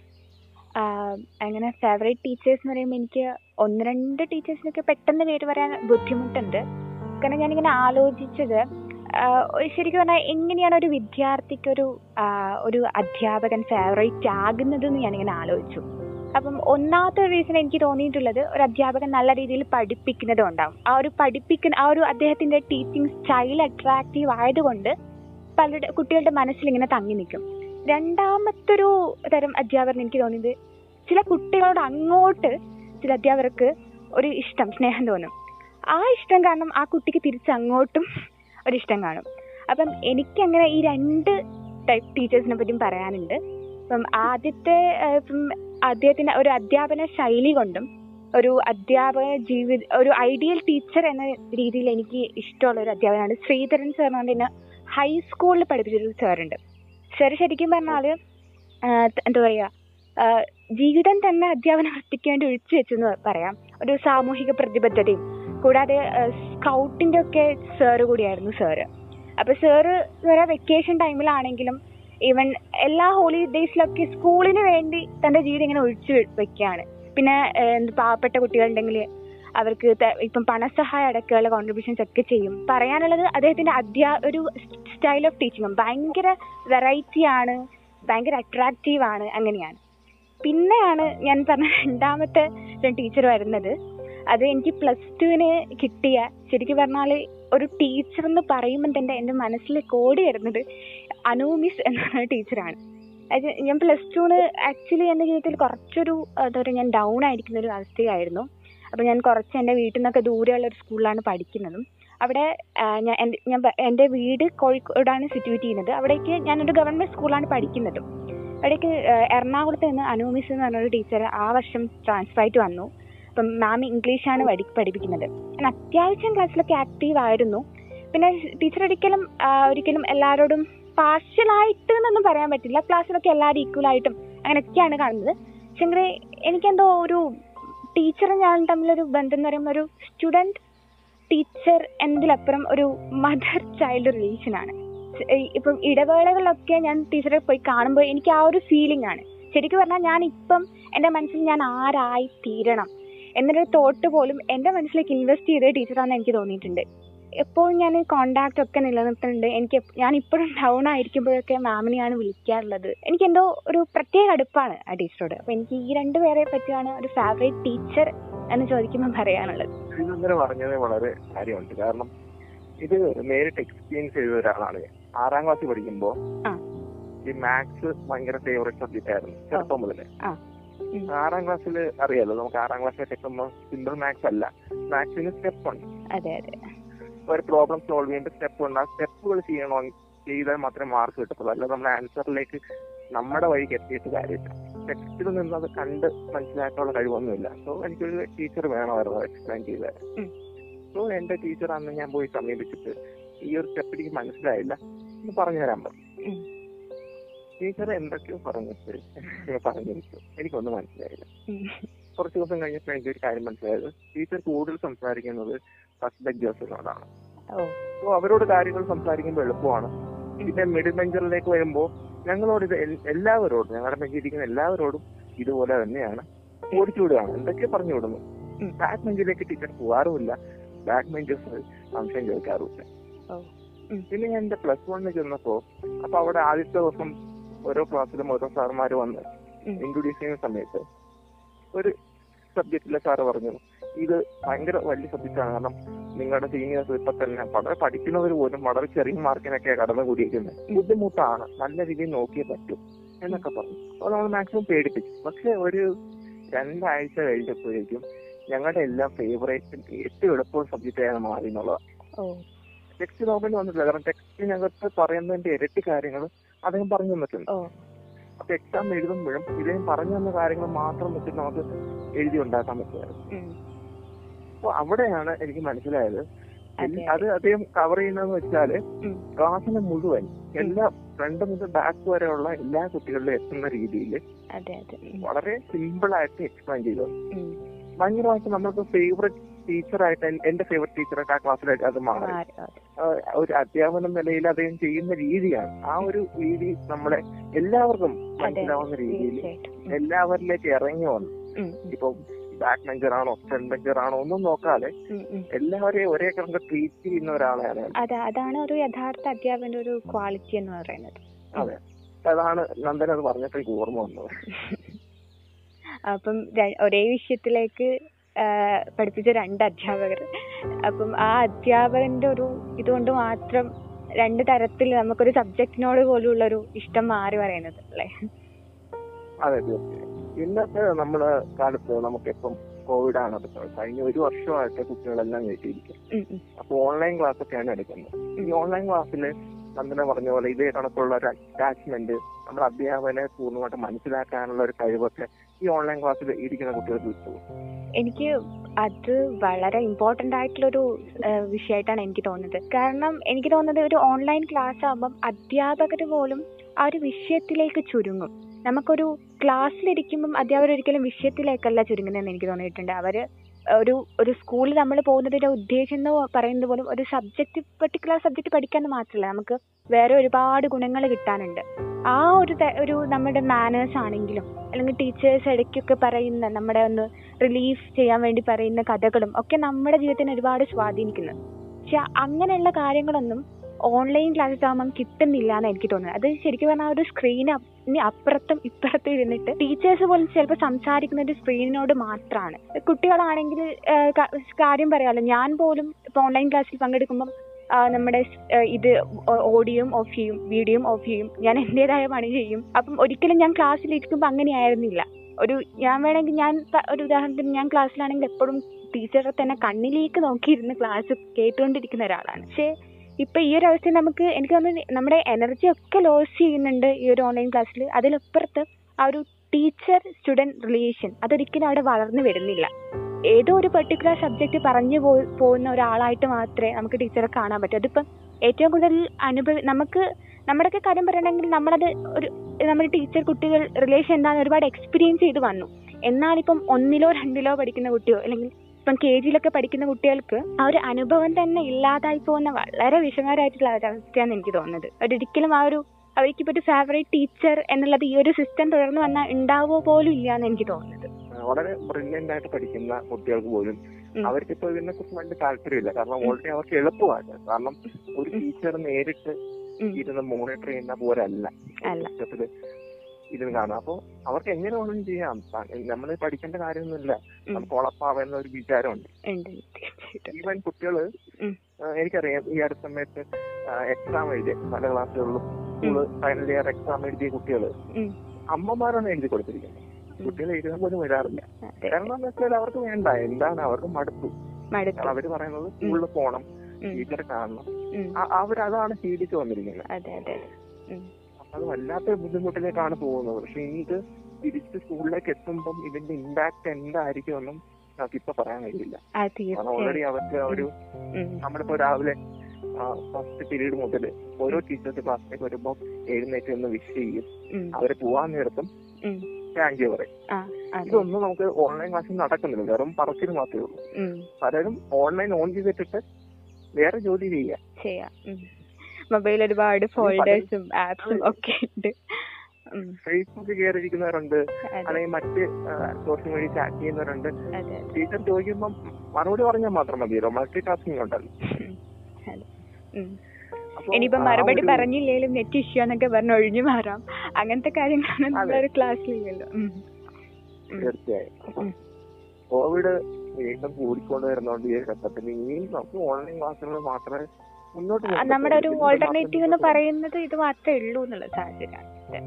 ആഹ് അങ്ങനെ ഫേവറേറ്റ് ടീച്ചേഴ്സ് എന്ന് പറയുമ്പോൾ എനിക്ക് ഒന്ന് രണ്ട് ടീച്ചേഴ്സിനൊക്കെ പെട്ടെന്ന് പേര് പറയാൻ ബുദ്ധിമുട്ടുണ്ട് കാരണം ഞാനിങ്ങനെ ആലോചിച്ചത് ആഹ് ഒരു ശരിക്കും പറഞ്ഞാൽ എങ്ങനെയാണ് ഒരു വിദ്യാർത്ഥിക്ക് ഒരു ആഹ് ഒരു അധ്യാപകൻ ഫേവറേറ്റ് ആകുന്നത് എന്ന് ഞാനിങ്ങനെ ആലോചിച്ചു അപ്പം ഒന്നാമത്തെ റീസൺ എനിക്ക് തോന്നിയിട്ടുള്ളത് ഒരു അധ്യാപകൻ നല്ല രീതിയിൽ പഠിപ്പിക്കുന്നത് കൊണ്ടാവും ആ ഒരു പഠിപ്പിക്കുന്ന ആ ഒരു അദ്ദേഹത്തിന്റെ ടീച്ചിങ് സ്റ്റൈൽ അട്രാക്റ്റീവ് ആയതുകൊണ്ട് പലരുടെ കുട്ടികളുടെ മനസ്സിൽ ഇങ്ങനെ തങ്ങി നിൽക്കും രണ്ടാമത്തൊരു തരം അധ്യാപകൻ എനിക്ക് തോന്നിയത് ചില കുട്ടികളോട് അങ്ങോട്ട് ചില അധ്യാപകർക്ക് ഒരു ഇഷ്ടം സ്നേഹം തോന്നും ആ ഇഷ്ടം കാരണം ആ കുട്ടിക്ക് തിരിച്ച് അങ്ങോട്ടും ഒരു ഇഷ്ടം കാണും അപ്പം എനിക്കങ്ങനെ ഈ രണ്ട് ടൈപ്പ് ടീച്ചേഴ്സിനെ പറ്റിയും പറയാനുണ്ട് ഇപ്പം ആദ്യത്തെ ഏഹ്, ഇപ്പം അദ്ദേഹത്തിന്റെ ഒരു അധ്യാപന ശൈലി കൊണ്ടും ഒരു അധ്യാപക ജീവിത ഒരു ഐഡിയൽ ടീച്ചർ എന്ന രീതിയിൽ എനിക്ക് ഇഷ്ടമുള്ള ഒരു അധ്യാപകനാണ് ശ്രീധരൻ സാർ എന്ന് പറഞ്ഞ ഹൈസ്കൂളിൽ പഠിപ്പിച്ചൊരു സാറുണ്ട് സാർ ശരിക്കും പറഞ്ഞാല് ആഹ് ത- എന്താ പറയാ ആഹ് ജീവിതം തന്നെ അധ്യാപന വൃത്തിക്ക് വേണ്ടി ഒഴിച്ചു വെച്ചെന്ന് പറയാം ഒരു സാമൂഹിക പ്രതിബദ്ധതയും കൂടാതെ സ്കൗട്ടിന്റെ ഒക്കെ സാറ് കൂടിയായിരുന്നു സാറ് അപ്പൊ സാറ് വേറെ വെക്കേഷൻ ടൈമിലാണെങ്കിലും ഈവൻ എല്ലാ ഹോളിഡേയ്സിലൊക്കെ സ്കൂളിന് വേണ്ടി തന്റെ ജീവിതം ഇങ്ങനെ ഒഴിച്ചു വെക്കുകയാണ് പിന്നെ ഏഹ്, എന്ത് പാവപ്പെട്ട കുട്ടികളുണ്ടെങ്കിൽ അവർക്ക് ത- ഇപ്പം പണസഹായം അടക്കമുള്ള കോൺട്രിബ്യൂഷൻസ് ഒക്കെ ചെയ്യും പറയാനുള്ളത് അദ്ദേഹത്തിന്റെ അധ്യാ ഒരു സ്റ്റൈൽ ഓഫ് ടീച്ചിങ്ങും ഭയങ്കര വെറൈറ്റി ആണ് ഭയങ്കര അട്രാക്റ്റീവ് ആണ് അങ്ങനെയാണ് പിന്നെയാണ് ഞാൻ പറഞ്ഞ രണ്ടാമത്തെ ടീച്ചർ വരുന്നത് അത് എനിക്ക് പ്ലസ് ടുവിന് കിട്ടിയ ശരിക്കും പറഞ്ഞാൽ ഒരു ടീച്ചർ എന്ന് പറയുമ്പോൾ തന്നെ എൻ്റെ മനസ്സിൽ കോടി വരുന്നത് അനു മിസ് എന്ന ടീച്ചറാണ് അത് ഞാൻ പ്ലസ് ടുവിന് ആക്ച്വലി എൻ്റെ ജീവിതത്തിൽ കുറച്ചൊരു എന്താ പറയുക ഞാൻ ഡൗൺ ആയിരിക്കുന്ന ഒരു അവസ്ഥയായിരുന്നു അപ്പോൾ ഞാൻ കുറച്ച് എൻ്റെ വീട്ടിൽ നിന്നൊക്കെ ദൂരെയുള്ള ഒരു സ്കൂളിലാണ് പഠിക്കുന്നതും അവിടെ ആ, ഞാൻ എൻ്റെ ഞാൻ പ- എൻ്റെ വീട് കോഴിക്കോടാണ് സിറ്റുവേറ്റ് ചെയ്യുന്നത് അവിടേക്ക് ഞാനൊരു ഗവൺമെൻറ് സ്കൂളാണ് പഠിക്കുന്നതും അവിടേക്ക് ആ, എറണാകുളത്ത് നിന്ന് അനു മിസ് എന്ന് പറഞ്ഞൊരു ടീച്ചർ ആ വർഷം ട്രാൻസ്ഫർ ആയിട്ട് വന്നു അപ്പം മാം ഇംഗ്ലീഷാണ് പഠി പഠിപ്പിക്കുന്നത് ഞാൻ അത്യാവശ്യം ക്ലാസ്സിലൊക്കെ ആക്റ്റീവ് ആയിരുന്നു പിന്നെ ടീച്ചർ ഒരിക്കലും ആ, ഒരിക്കലും എല്ലാവരോടും പാർഷ്യലായിട്ട് എന്നൊന്നും പറയാൻ പറ്റില്ല ക്ലാസ്സിലൊക്കെ എല്ലാവരും ഈക്വൽ ആയിട്ടും അങ്ങനെയൊക്കെയാണ് കാണുന്നത് പക്ഷേ എനിക്കെന്തോ ഒരു ടീച്ചറും ഞാനും തമ്മിലൊരു ബന്ധം എന്ന് പറയുമ്പോൾ ഒരു സ്റ്റുഡൻറ് ടീച്ചർ എന്നതിലപ്പുറം ഒരു മദർ ചൈൽഡ് റിലേഷനാണ് ഇപ്പം ഇടവേളകളിലൊക്കെ ഞാൻ ടീച്ചറെ പോയി കാണുമ്പോൾ എനിക്ക് ആ ഒരു ഫീലിംഗ് ആണ് ശരിക്കും പറഞ്ഞാൽ ഞാൻ ഇപ്പം എൻ്റെ മനസ്സിൽ ഞാൻ ആരായി തീരണം എന്നൊരു തോട്ട് പോലും എൻ്റെ മനസ്സിലേക്ക് ഇൻവെസ്റ്റ് ചെയ്ത ടീച്ചറാണെന്ന് എനിക്ക് തോന്നിയിട്ടുണ്ട് എപ്പോഴും ഞാൻ കോണ്ടാക്ട് ഒക്കെ നിലനിർത്തുന്നുണ്ട് എനിക്ക് എപ്പ- ഞാൻ ഇപ്പോഴും ഡൗൺ ആയിരിക്കുമ്പോഴൊക്കെ മാമിനെയാണ് വിളിക്കാറുള്ളത് എനിക്ക് എന്തോ ഒരു പ്രത്യേക അടുപ്പാണ് ആ ടീച്ചറോട് അപ്പൊ എനിക്ക് ഈ രണ്ട് പേരെ പറ്റിയാണ് ഒരു ഫേവറേറ്റ് ടീച്ചർ എന്ന് ചോദിക്കുമ്പോൾ പറയാനുള്ളത് ശ്രീനന്ദന പറഞ്ഞത് വളരെ കാര്യമുണ്ട് കാരണം ഇത് നേരിട്ട് എക്സ്പീരിയൻസ് ചെയ്ത ഒരാളാണ് ഞാൻ ആറാം ക്ലാസ്സിൽ പഠിക്കുമ്പോ ആ. ഈ മാത്സ് ഭയങ്കര ഫേവറേറ്റ് സബ്ജക്റ്റ് ആയിരുന്നു ചെറുപ്പം മുതലേ ആ. ഉം. ആറാം ക്ലാസ്സിൽ അറിയാലോ നമുക്ക് ആറാം ക്ലാസ്സിൽ എത്തുമ്പോൾ സിമ്പിൾ മാത്സ് അല്ല മാത്സിന് സ്റ്റെപ്പ് ഉണ്ട് അതെ അതെ ഒരു പ്രോബ്ലം സോൾവ് ചെയ്യേണ്ട സ്റ്റെപ്പ് ഉണ്ട് ആ സ്റ്റെപ്പുകൾ ചെയ്യണോ ചെയ്താൽ മാത്രമേ മാർക്ക് കിട്ടത്തുള്ളൂ അല്ലാതെ നമ്മുടെ ആൻസറിലേക്ക് നമ്മുടെ വഴിക്ക് എത്തിയിട്ട് കാര്യമില്ല ടെക്സ്റ്റിൽ നിന്ന് അത് കണ്ട് മനസ്സിലാക്കാനുള്ള കഴിവൊന്നുമില്ല സോ എനിക്കൊരു ടീച്ചർ വേണമായിരുന്നു എക്സ്പ്ലെയിൻ ചെയ്താൽ ഉം. സോ എന്റെ ടീച്ചർ അന്ന് ഞാൻ പോയി സമീപിച്ചിട്ട് ഈ ഒരു സ്റ്റെപ്പ് എനിക്ക് മനസ്സിലായില്ല എന്ന് പറഞ്ഞു തരാൻ പറഞ്ഞു ഉം. ടീച്ചർ എന്തൊക്കെയോ പറഞ്ഞിട്ട് പറഞ്ഞു എനിക്ക് എനിക്കൊന്നും മനസ്സിലായില്ല ഉം. കുറച്ച് ദിവസം കഴിഞ്ഞപ്പോൾ എനിക്ക് ഒരു കാര്യം മനസ്സിലായത് ടീച്ചർ കൂടുതൽ സംസാരിക്കുന്നത് ഫസ്റ്റ് ബെഞ്ചേഴ്സിനോടാണ് ഓ സോ അവരോട് കാര്യങ്ങൾ സംസാരിക്കുമ്പോൾ എളുപ്പമാണ് പിന്നെ മിഡിൽ ബെഞ്ചറിലേക്ക് വരുമ്പോൾ ഞങ്ങളോട് ഇത് എൽ- എല്ലാവരോടും ഞങ്ങളുടെ ബെഞ്ചിൽ ഇരിക്കുന്ന എല്ലാവരോടും ഇതുപോലെ തന്നെയാണ് ഓടിച്ചു വിടുകയാണ് എന്തൊക്കെ പറഞ്ഞു വിടുന്നു ഉം. ബാക്ക് ബെഞ്ചിലേക്ക് ടീച്ചർ പോകാറുമില്ല ബാക്ക് ബെഞ്ചേഴ്സ് സംശയം ചോദിക്കാറുമില്ല ഓ. ഉം. പിന്നെ ഞാൻ എന്റെ പ്ലസ് വണ്ണിൽ ചെന്നപ്പോ അപ്പൊ അവിടെ ആദ്യത്തെ ദിവസം ഓരോ ക്ലാസ്സിലും ഓരോ സാറുമാര് വന്ന് ഉം. ഇൻട്രൊഡ്യൂസ് ചെയ്യുന്ന സമയത്ത് ഒരു സബ്ജക്റ്റിലെ സാറ് പറഞ്ഞു ഇത് ഭയങ്കര വലിയ സബ്ജക്റ്റാണ് കാരണം നിങ്ങളുടെ സീനിയേഴ്സ് ഇപ്പൊ തന്നെ വളരെ പഠിക്കുന്നവർ പോലും വളരെ ചെറിയ മാർക്കിനൊക്കെ കടന്നു കൂടിയിരിക്കുന്നത് ബുദ്ധിമുട്ടാണ് നല്ല രീതിയിൽ നോക്കിയേ പറ്റൂ എന്നൊക്കെ പറഞ്ഞു അപ്പോൾ നമ്മൾ മാക്സിമം പേടിപ്പിച്ചു പക്ഷെ ഒരു രണ്ടാഴ്ച കഴിഞ്ഞപ്പോഴേക്കും ഞങ്ങളുടെ എല്ലാം ഫേവറേറ്റ് ഏറ്റവും എളുപ്പമുള്ള സബ്ജക്റ്റായാണ് മാറി എന്നുള്ളത് ഓ ടെക്സ്റ്റ് നോക്കേണ്ടി വന്നിട്ടില്ല കാരണം ടെക്സ്റ്റിനകത്ത് പറയുന്നതിന്റെ ഇരട്ടി കാര്യങ്ങൾ അദ്ദേഹം പറഞ്ഞു തന്നിട്ടുണ്ട് ഓ അപ്പൊ എക്സാം എഴുതുമ്പോഴും ഇദ്ദേഹം പറഞ്ഞു തന്ന കാര്യങ്ങൾ മാത്രം വെച്ചിട്ട് നമുക്ക് എഴുതി ഉണ്ടാക്കാൻ പറ്റുമായിരുന്നു ഉം. അപ്പൊ അവിടെയാണ് എനിക്ക് മനസ്സിലായത് അതെ. അത് അദ്ദേഹം കവർ ചെയ്യുന്നതെന്ന് വെച്ചാല് ഉം. ക്ലാസ്സിന് മുഴുവൻ എല്ലാ ഫ്രണ്ട് മുതൽ ബാക്ക് വരെയുള്ള എല്ലാ കുട്ടികളിലും എത്തുന്ന രീതിയിൽ അതെ അതെ ഉം. വളരെ സിമ്പിൾ ആയിട്ട് എക്സ്പ്ലെയിൻ ചെയ്തു ഉം. ഭയങ്കരമായിട്ട് നമ്മൾക്ക് ഫേവറേറ്റ് ടീച്ചറായിട്ട് എന്റെ ഫേവറേറ്റ് ടീച്ചറായിട്ട് ആ ക്ലാസ്സിലായിട്ട് അത് മാറി മാറി, അതെ. ആഹ് ഒരു അധ്യാപന നിലയിൽ അദ്ദേഹം ചെയ്യുന്ന രീതിയാണ് ആ ഒരു രീതി നമ്മളെ എല്ലാവർക്കും അതെ മനസ്സിലാവുന്ന രീതിയിൽ തീർച്ചയായിട്ടും ഉം. എല്ലാവരിലേക്ക് ഇറങ്ങി വന്നു ഉം. ഉം. ഇപ്പം ബാക്ക് ബെഞ്ചർ ആണോ ഫ്രണ്ട് ബെഞ്ചർ ആണോ ഒന്നും നോക്കാതെ ഉം. ഉം. എല്ലാവരെയും ഒരേ കണക്ക് ട്രീറ്റ് ചെയ്യുന്ന ഒരാളെയാണ് ഞാൻ. അതെ അതാണ് ഒരു യഥാർത്ഥ അധ്യാപകന്റെ ഒരു ക്വാളിറ്റി എന്ന് പറയുന്നത് അതെ അതാണ് നന്ദൻ അത് പറഞ്ഞപ്പോൾ എനിക്ക് ഓർമ്മ വന്നത് അപ്പം ര- ഒരേ വിഷയത്തിലേക്ക് ആ, പഠിപ്പിച്ച രണ്ട് അധ്യാപകർ അപ്പം ആ അധ്യാപകന്റെ ഒരു ഇതുകൊണ്ട് മാത്രം രണ്ട് തരത്തിൽ നമുക്കൊരു സബ്ജക്റ്റിനോട് പോലുള്ള ഒരു ഇഷ്ടം മാറി പറയുന്നത് അല്ലേ അതെ തീർച്ചയായും ഇന്നത്തെ നമ്മുടെ കാലത്ത് നമുക്കിപ്പം കോവിഡ് ആണ് എടുക്കുന്നത് കഴിഞ്ഞ ഒരു വർഷമായിട്ട് കുട്ടികളെല്ലാം വീട്ടിലിരിക്കും ഉം, ഉം. അപ്പൊ ഓൺലൈൻ ക്ലാസ് ഒക്കെയാണ് എടുക്കുന്നത് ഈ ഓൺലൈൻ ക്ലാസ്സിൽ നന്ദന പറഞ്ഞ പോലെ ഇതേ കണക്കുള്ള ഒരു അറ്റാച്ച്മെന്റ് നമ്മുടെ അധ്യാപകനെ പൂർണ്ണമായിട്ട് മനസ്സിലാക്കാനുള്ള ഒരു കഴിവൊക്കെ ഈ ഓൺലൈൻ ക്ലാസ്സിൽ ഇരിക്കുന്ന കുട്ടികൾക്ക് കിട്ടും എനിക്ക് അത് വളരെ ഇമ്പോർട്ടന്റ് ആയിട്ടുള്ളൊരു വിഷയമായിട്ടാണ് എനിക്ക് തോന്നുന്നത് കാരണം എനിക്ക് തോന്നുന്നത് ഒരു ഓൺലൈൻ ക്ലാസ് ആകുമ്പം അധ്യാപകർ പോലും ആ ഒരു വിഷയത്തിലേക്ക് ചുരുങ്ങും നമുക്കൊരു ക്ലാസ്സിലിരിക്കുമ്പം അധ്യാപകർ ഒരിക്കലും വിഷയത്തിലേക്കല്ല ചുരുങ്ങുന്നതെന്ന് എനിക്ക് തോന്നിയിട്ടുണ്ട് അവര് ഒരു ഒരു സ്കൂളിൽ നമ്മൾ പോകുന്നതിന്റെ ഉദ്ദേശം എന്ന് പറയുന്നത് പോലും ഒരു സബ്ജക്റ്റ് പെർട്ടിക്കുലർ സബ്ജക്റ്റ് പഠിക്കാന്ന് മാത്രമല്ല നമുക്ക് വേറെ ഒരുപാട് ഗുണങ്ങൾ കിട്ടാനുണ്ട് ആ ഒരു ത- ഒരു നമ്മുടെ മാനേഴ്സ് ആണെങ്കിലും അല്ലെങ്കിൽ ടീച്ചേഴ്സ് ഇടയ്ക്കൊക്കെ പറയുന്ന നമ്മുടെ ഒന്ന് റിലീഫ് ചെയ്യാൻ വേണ്ടി പറയുന്ന കഥകളും ഒക്കെ നമ്മുടെ ജീവിതത്തിനെ ഒരുപാട് സ്വാധീനിക്കുന്നു പക്ഷെ അങ്ങനെയുള്ള കാര്യങ്ങളൊന്നും ഓൺലൈൻ ക്ലാസ്സസ് ആകുമ്പം കിട്ടുന്നില്ല എന്ന് എനിക്ക് തോന്നുന്നത് അത് ശരിക്കും പറഞ്ഞാൽ ഒരു സ്ക്രീനിന് അപ്പുറത്തും ഇപ്പുറത്തും ഇരുന്നിട്ട് ടീച്ചേഴ്സ് പോലും ചിലപ്പോൾ സംസാരിക്കുന്ന ഒരു സ്ക്രീനിനോട് മാത്രമാണ് കുട്ടികളാണെങ്കിൽ ഏഹ് ക- കാര്യം പറയാമല്ലോ ഞാൻ പോലും ഇപ്പോൾ ഓൺലൈൻ ക്ലാസ്സിൽ പങ്കെടുക്കുമ്പം ആ, നമ്മുടെ സ്- ഏഹ് ഇത് ഓഡിയോയും ഓഫ് ചെയ്യും വീഡിയോയും ഓഫ് ചെയ്യും ഞാൻ എൻ്റെതായ പണി ചെയ്യും അപ്പം ഒരിക്കലും ഞാൻ ക്ലാസ്സിലിരിക്കുമ്പോൾ അങ്ങനെയായിരുന്നില്ല ഒരു ഞാൻ വേണമെങ്കിൽ ഞാൻ പ- ഒരു ഉദാഹരണത്തിന് ഞാൻ ക്ലാസ്സിലാണെങ്കിൽ എപ്പോഴും ടീച്ചറെ തന്നെ കണ്ണിലേക്ക് നോക്കിയിരുന്ന് ക്ലാസ് കേട്ടുകൊണ്ടിരിക്കുന്ന ഒരാളാണ് പക്ഷേ ഇപ്പൊ ഈ ഒരു അവസ്ഥയിൽ നമുക്ക് എനിക്ക് തോന്നുന്നു നമ്മുടെ എനർജി ഒക്കെ ലോസ് ചെയ്യുന്നുണ്ട് ഈ ഒരു ഓൺലൈൻ ക്ലാസ്സിൽ അതിലപ്പുറത്ത് ആ ഒരു ടീച്ചർ സ്റ്റുഡന്റ് റിലേഷൻ അതൊരിക്കലും അവിടെ വളർന്നു വരുന്നില്ല ഏതോ ഒരു പെർട്ടിക്കുലർ സബ്ജക്റ്റ് പറഞ്ഞു പോ പോകുന്ന ഒരാളായിട്ട് മാത്രമേ നമുക്ക് ടീച്ചറെ കാണാൻ പറ്റൂ അതിപ്പം ഏറ്റവും കൂടുതൽ അനുഭവി നമുക്ക് നമ്മുടെയൊക്കെ കാര്യം പറയണമെങ്കിൽ നമ്മളത് ഒരു നമ്മുടെ ടീച്ചർ കുട്ടികൾ റിലേഷൻ എന്താണെന്ന് ഒരുപാട് എക്സ്പീരിയൻസ് ചെയ്ത് വന്നു എന്നാലിപ്പം ഒന്നിലോ രണ്ടിലോ പഠിക്കുന്ന കുട്ടിയോ അല്ലെങ്കിൽ ഇപ്പം കെ ജിയിലൊക്കെ പഠിക്കുന്ന കുട്ടികൾക്ക് ആ ഒരു അനുഭവം തന്നെ ഇല്ലാതായി പോകുന്ന വളരെ വിഷമകരമായിട്ടുള്ള ഒരു അവസ്ഥയാണ് എനിക്ക് തോന്നുന്നത് ഒരിക്കലും ആ ഒരു അവർക്ക് ഇപ്പൊ ഒരു ഫേവറേറ്റ് ടീച്ചർ എന്നുള്ളത് ഈ ഒരു സിസ്റ്റം തുടർന്ന് വന്നാൽ ഉണ്ടാവുക പോലും ഇല്ല എന്ന് എനിക്ക് തോന്നുന്നത് വളരെ ബ്രില്യന്റ് ആയിട്ട് പഠിക്കുന്ന കുട്ടികൾക്ക് പോലും ഉം. അവർക്ക് ഇപ്പൊ ഇതിനെ കുറിച്ച് വലിയ താല്പര്യമില്ല കാരണം ഓൾറെഡി അവർക്ക് എളുപ്പമാണ് കാരണം ഒരു ടീച്ചർ നേരിട്ട് ഉം. ഇരുന്ന് മോണിറ്റർ ചെയ്യുന്ന പോലെ അല്ല അല്ല. സിസ്റ്റത്തില് ഇതിന് കാണാം അപ്പൊ അവർക്ക് എങ്ങനെ വേണമെങ്കിലും ചെയ്യാം നമ്മൾ പഠിക്കേണ്ട കാര്യമൊന്നുമില്ല ഉം. നമുക്ക് ഉളപ്പാവുന്ന ഒരു വിചാരമുണ്ട് ഉണ്ട് തീർച്ചയായിട്ടും ഈവൻ കുട്ടികള് ഉം. ആ, എനിക്കറിയാം ഈ അടുത്ത സമയത്ത് എക്സാം എഴുതിയ പല ക്ലാസ്സുകളിലും സ്കൂള് ഫൈനൽ ഇയർ എക്സാം എഴുതിയ കുട്ടികള് ഉം. അമ്മമാരാണ് എഴുതി കൊടുത്തിരിക്കുന്നത് കുട്ടികൾ എഴുതാൻ പോലും വരാറില്ല അതെ കാരണം എന്ന് വെച്ചാൽ അവർക്ക് വേണ്ട എന്താണ് അവർക്ക് മടുത്തു മടുത്തു കാരണം അവര് പറയുന്നത് സ്കൂളിൽ പോകണം ഉം. ടീച്ചറെ കാണണം ഉം. ആ- അവരതാണ് ശീലിച്ചു വന്നിരിക്കുന്നത് അതെ അതെ ഉം. അപ്പൊ അത് വല്ലാത്ത ബുദ്ധിമുട്ടിലേക്കാണ് പോകുന്നത് പക്ഷെ ഇനി ഇത് തിരിച്ച് സ്കൂളിലേക്ക് എത്തുമ്പം ഇതിന്റെ ഇമ്പാക്ട് എന്തായിരിക്കും എന്നും നമുക്ക് ഇപ്പൊ പറയാൻ കഴിയില്ല ആ കാരണം ഓൾറെഡി തീർച്ചയായും അവർക്ക് ഒരു ഉം. നമ്മളിപ്പോ രാവിലെ ഫസ്റ്റ് പീരീഡ് മുതൽ ഓരോ ടീച്ചേഴ്സ് ക്ലാസ്സിലേക്ക് വരുമ്പോൾ എഴുന്നേറ്റ് ഒന്ന് വിഷ് ചെയ്യും ഉം. അവര് പോവാൻ നേരത്തും ഉം. താങ്ക് യു പറയും ആ അതെ ഇതൊന്നും നമുക്ക് ഓൺലൈൻ ക്ലാസ്സിൽ നടക്കുന്നില്ല വെറും പറച്ചിൽ മാത്രമേ ഉള്ളൂ ഉം. പലരും ഓൺലൈൻ ഓൺ ചെയ്തിട്ടിട്ട് വേറെ ജോലി ചെയ്യുക ചെയ്യാം മൊബൈൽ ഒരുപാട് ഫോൾഡേഴ്സും ആപ്സും ഒക്കെ ഉണ്ട് ഉം. ഫേസ്ബുക്ക് കയറിയിരിക്കുന്നവരുണ്ട് അതെ അല്ലെങ്കിൽ മറ്റ് സോഷ്യൽ മീഡിയ ചാറ്റ് ചെയ്യുന്നവരുണ്ട് അതെ ടീച്ചർ ചോദിക്കുമ്പോൾ മറുപടി പറഞ്ഞാൽ മാത്രം മതിയല്ലോ മൾട്ടി ടാസ്കിംഗ് ഉണ്ടല്ലോ ഉം. അതെ ഉം. അപ്പൊ ഇനിയിപ്പോ ആ മറുപടി ഒരു- പറഞ്ഞില്ലേലും നെറ്റ് ഇഷ്യൂ എന്നൊക്കെ പറഞ്ഞ് ഒഴിഞ്ഞു മാറാം അങ്ങനത്തെ കാര്യങ്ങളാണ് നമ്മളൊരു ക്ലാസ്സിലില്ലല്ലോ ഉം. ഉം. തീർച്ചയായും അപ്പൊ ഉം. കോവിഡ് വീണ്ടും കൂടിക്കൊണ്ട് വരുന്നോണ്ട് ഈ ഘട്ടത്തിൽ ഇനിയും നമുക്ക് ഓൺലൈൻ ക്ലാസ്സുകൾ മാത്രമേ മുന്നോട്ട് ആ, പോകാൻ നമ്മുടെ ഒരു പറ്റുള്ളൂ. ഇതിന്റെ ഓൾട്ടർനേറ്റീവ് എന്ന് മാത്രം പറയുന്നത് ഇത് മാത്രമേ ഉള്ളൂ എന്നുള്ള സാഹചര്യം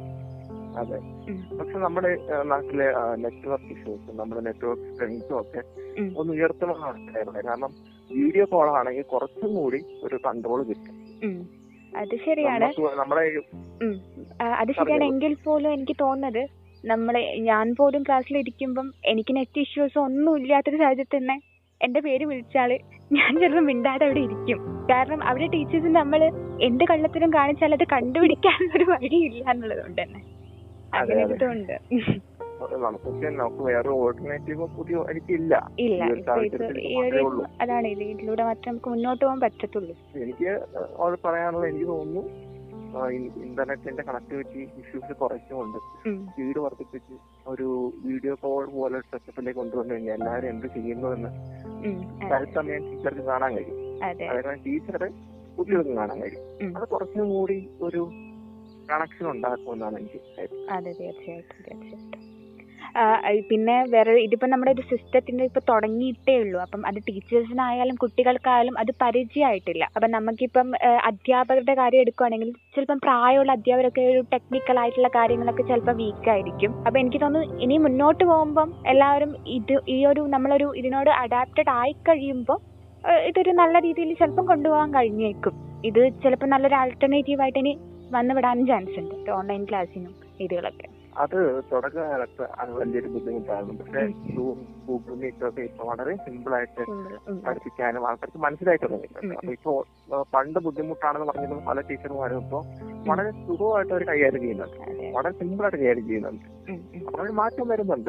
അതെ ഉം. പക്ഷെ നമ്മുടെ ആ, നാട്ടിലെ നെറ്റ്വർക്ക് ഇഷ്യൂസ് നമ്മുടെ നെറ്റ്വർക്ക് സ്ട്രെങ്സും ഒക്കെ ഉം. ഒന്ന് ഉയർത്തണമെന്നാണ് പറയുന്നത് കാരണം വീഡിയോ കോൾ ആണെങ്കിൽ കുറച്ചും കൂടി ഒരു കൺട്രോൾ കിട്ടും ഉം. അത് ശരിയാണ് നമുക്ക് നമ്മുടെ ഈ ഉം. ആ, അത് ശരിയാണ് എങ്കിൽ പോലും എനിക്ക് തോന്നുന്നത് നമ്മളെ ഞാൻ പോലും ക്ലാസ്സിൽ ഇരിക്കുമ്പം എനിക്ക് നെറ്റ് ഇഷ്യൂസ് ഒന്നും ഇല്ലാത്തൊരു സാഹചര്യത്തിൽ തന്നെ എന്റെ പേര് വിളിച്ചാല് ഞാൻ ചിലപ്പോൾ മിണ്ടാതെ അവിടെ ഇരിക്കും കാരണം അവിടെ ടീച്ചേഴ്സ് നമ്മൾ എന്ത് കള്ളത്തിനും കാണിച്ചാൽ അത് കണ്ടുപിടിക്കാനുള്ള ഒരു വഴിയില്ല എന്നുള്ളത് കൊണ്ട് തന്നെ അങ്ങനെ അതെ. ഇതുണ്ട് നമുക്ക് പക്ഷെ നമുക്ക് വേറെ ഓൾട്ടർനേറ്റീവ് പുതിയ എനിക്കില്ല ഇല്ല ഈ ഒരു ഇപ്പൊ ഇത് സാഹചര്യത്തിൽ ഈ മാത്രമേ ഒരു ഉള്ളൂ. അതാണ് ഇത് ഇതിലൂടെ മാത്രമേ നമുക്ക് മുന്നോട്ട് പോകാൻ പറ്റത്തുള്ളൂ എനിക്ക് അത് പറയാനുള്ളത് എനിക്ക് തോന്നുന്നു ആ, ഇ- ഇന്റർനെറ്റിന്റെ കണക്ടിവിറ്റി ഇഷ്യൂസ് കുറച്ചുകൊണ്ട് ഉം. സ്പീഡ് വർദ്ധിപ്പിച്ച് ഒരു വീഡിയോ കോൾ പോലെ സെറ്റപ്പിലേക്ക് കൊണ്ടുവന്നു കഴിഞ്ഞാൽ എല്ലാവരും എന്ത് ചെയ്യുന്നു എന്ന് ഉം. അതെ. തത്സമയം ടീച്ചർക്ക് കാണാൻ കഴിയും അതെ അതായത് ടീച്ചറെ കുട്ടികൾക്കും കാണാൻ കഴിയും ഉം. അത് കുറച്ചും കൂടി ഒരു കണക്ഷൻ ഉണ്ടാക്കുമെന്നാണ് എനിക്ക് തോന്നുന്നത്. അതെ തീർച്ചയായിട്ടും തീർച്ചയായിട്ടും ആ, ഈ പിന്നെ വേറെ ഇതിപ്പോ നമ്മുടെ ഒരു സിസ്റ്റത്തിന്റെ ഇപ്പൊ തുടങ്ങിയിട്ടേ ഉള്ളൂ അപ്പം അത് ടീച്ചേഴ്സിനായാലും കുട്ടികൾക്കായാലും അത് പരിചയമായിട്ടില്ല അപ്പം നമുക്കിപ്പം ആ, അധ്യാപകരുടെ കാര്യം എടുക്കുവാണെങ്കിൽ ചിലപ്പം പ്രായമുള്ള അധ്യാപകരൊക്കെ ഒരു ടെക്നിക്കൽ ആയിട്ടുള്ള കാര്യങ്ങളൊക്കെ ചിലപ്പോൾ വീക്ക് ആയിരിക്കും അപ്പൊ എനിക്ക് തോന്നുന്നു ഇനി മുന്നോട്ട് പോകുമ്പം എല്ലാവരും ഇത് ഈ ഒരു നമ്മളൊരു ഇതിനോട് അഡാപ്റ്റഡ് ആയി കഴിയുമ്പോൾ ഇതൊരു നല്ല രീതിയിൽ ചിലപ്പം കൊണ്ടുപോകാൻ കഴിഞ്ഞേക്കും ഇത് ചിലപ്പോൾ നല്ലൊരു ആൾട്ടർനേറ്റീവ് ആയിട്ട് ഇനി വന്നുവിടാനും ചാൻസ് ഉണ്ട് ഓൺലൈൻ ക്ലാസ്സിനും രീതികളൊക്കെ അത് തുടക്കകാലത്ത് അത് വലിയൊരു ബുദ്ധിമുട്ടായിരുന്നു പക്ഷെ സൂം ഗൂഗിൾ മീറ്റ് ഒക്കെ ഇപ്പൊ വളരെ സിമ്പിൾ ആയിട്ട് പഠിപ്പിക്കാനും ആൾക്കാർക്ക് മനസ്സിലായി തുടങ്ങിയിട്ടുണ്ട് ഉം. അപ്പൊ ഇപ്പോ ആ, പണ്ട് ബുദ്ധിമുട്ടാണെന്ന് പറഞ്ഞത് പല ടീച്ചർമാരും ഇപ്പോ വളരെ സുഖമായിട്ട് അവർ കൈകാര്യം ചെയ്യുന്നുണ്ട് അതെ വളരെ സിമ്പിൾ ആയിട്ട് കൈകാര്യം ചെയ്യുന്നുണ്ട് ഉം, ഉം. അപ്പോൾ ഒരു മാറ്റം വരുന്നുണ്ട്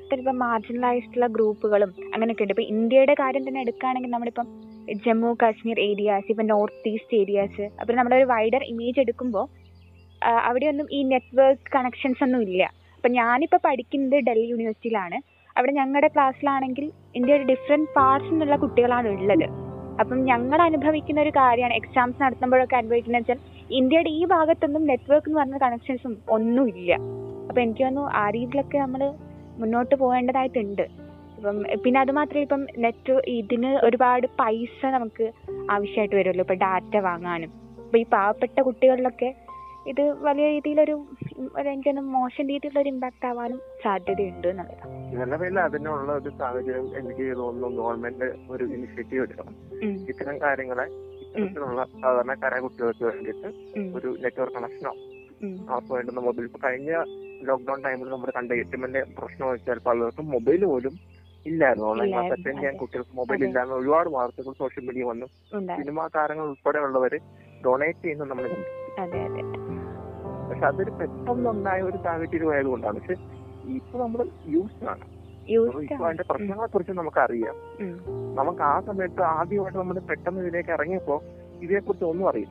മൊത്തം ഇപ്പം മാർജിനലൈസ്ഡുള്ള ഗ്രൂപ്പുകളും അങ്ങനെയൊക്കെ ഉണ്ട് ഇപ്പം ഇന്ത്യയുടെ കാര്യം തന്നെ എടുക്കുകയാണെങ്കിൽ നമ്മളിപ്പം ജമ്മു കാശ്മീർ ഏരിയാസ് ഇപ്പം നോർത്ത് ഈസ്റ്റ് ഏരിയാസ് അപ്പം നമ്മുടെ ഒരു വൈഡർ ഇമേജ് എടുക്കുമ്പോൾ അവിടെയൊന്നും ഈ നെറ്റ്വർക്ക് കണക്ഷൻസ് ഒന്നും ഇല്ല അപ്പം ഞാനിപ്പോൾ പഠിക്കുന്നത് ഡൽഹി യൂണിവേഴ്സിറ്റിയിലാണ് അവിടെ ഞങ്ങളുടെ ക്ലാസ്സിലാണെങ്കിൽ ഇന്ത്യയുടെ ഡിഫറെൻറ്റ് പാർട്സ് നിന്നുള്ള കുട്ടികളാണ് ഉള്ളത് അപ്പം ഞങ്ങൾ അനുഭവിക്കുന്ന ഒരു കാര്യമാണ് എക്സാംസ് നടത്തുമ്പോഴൊക്കെ അനുഭവിക്കുന്നത് വെച്ചാൽ ഇന്ത്യയുടെ ഈ ഭാഗത്തൊന്നും നെറ്റ്വർക്ക് എന്ന് പറഞ്ഞ കണക്ഷൻസും ഒന്നുമില്ല അപ്പം എനിക്ക് തോന്നുന്നു ആ രീതിയിലൊക്കെ നമ്മൾ മുന്നോട്ട് പോകേണ്ടതായിട്ടുണ്ട് ഇപ്പം പിന്നെ അത് മാത്രമല്ല ഇപ്പം നെറ്റ് ഇതിന് ഒരുപാട് പൈസ നമുക്ക് ആവശ്യമായിട്ട് വരുമല്ലോ ഇപ്പം ഡാറ്റ വാങ്ങാനും അപ്പം ഈ പാവപ്പെട്ട കുട്ടികളിലൊക്കെ ഇത് വലിയ രീതിയിലൊരു ഒരു എനിക്കൊന്ന് മോശം രീതിയിലുള്ള ഒരു ഇമ്പാക്റ്റ് ആവാനും സാധ്യതയുണ്ട് എന്നുള്ളതാണ് നിലവിൽ അതിനുള്ള ഒരു സാഹചര്യം എനിക്ക് തോന്നുന്നു ഗവൺമെന്റ് ഒരു ഇനിഷ്യേറ്റീവ് എടുക്കണം ഉം, ഇത്തരം കാര്യങ്ങളെ ഇത്തരത്തിലുള്ള സാധാരണക്കാരായ കുട്ടികൾക്ക് വേണ്ടിയിട്ട് ഉം, ഒരു നെറ്റ്വർക്ക് കണക്ഷനോ ഉം, അവർക്ക് വേണ്ടുന്ന മൊബൈൽ ഇപ്പൊ കഴിഞ്ഞ ലോക്ക്ഡൌൺ ടൈമിൽ നമ്മൾ കണ്ട ഏറ്റവും വലിയ പ്രശ്നം വെച്ചാൽ പലർക്കും മൊബൈൽ പോലും ഇല്ലായിരുന്നു ഓൺലൈൻ ക്ലാസ് ഇല്ലായിരുന്നു, അറ്റൻഡ് ചെയ്യാൻ അതെ. കുട്ടികൾക്ക് മൊബൈൽ അതെ. ഇല്ലാന്ന് ഒരുപാട് വാർത്തകൾ സോഷ്യൽ മീഡിയ വന്നു ഉണ്ടായിരുന്നു സിനിമാ താരങ്ങൾ ഉൾപ്പെടെയുള്ളവര് ഡൊണേറ്റ് ചെയ്യുന്ന നമ്മൾ കണ്ടു. അതെ അതെ പക്ഷെ അതൊരു പെട്ടെന്നുണ്ടായ ഒരു സാഹചര്യം ആയതുകൊണ്ടാണ് പക്ഷെ ഇപ്പൊ നമ്മൾ യൂസ് ആണ് യൂസ് ഇപ്പൊ അതിന്റെ പ്രശ്നങ്ങളെ കുറിച്ച് നമുക്ക് അറിയാം നമുക്ക് ആ സമയത്ത് ആദ്യമായിട്ട് നമ്മൾ പെട്ടെന്ന് ഇതിലേക്ക് ഇറങ്ങിയപ്പോ ഇതിനെക്കുറിച്ച് ഒന്നും അറിയില്ല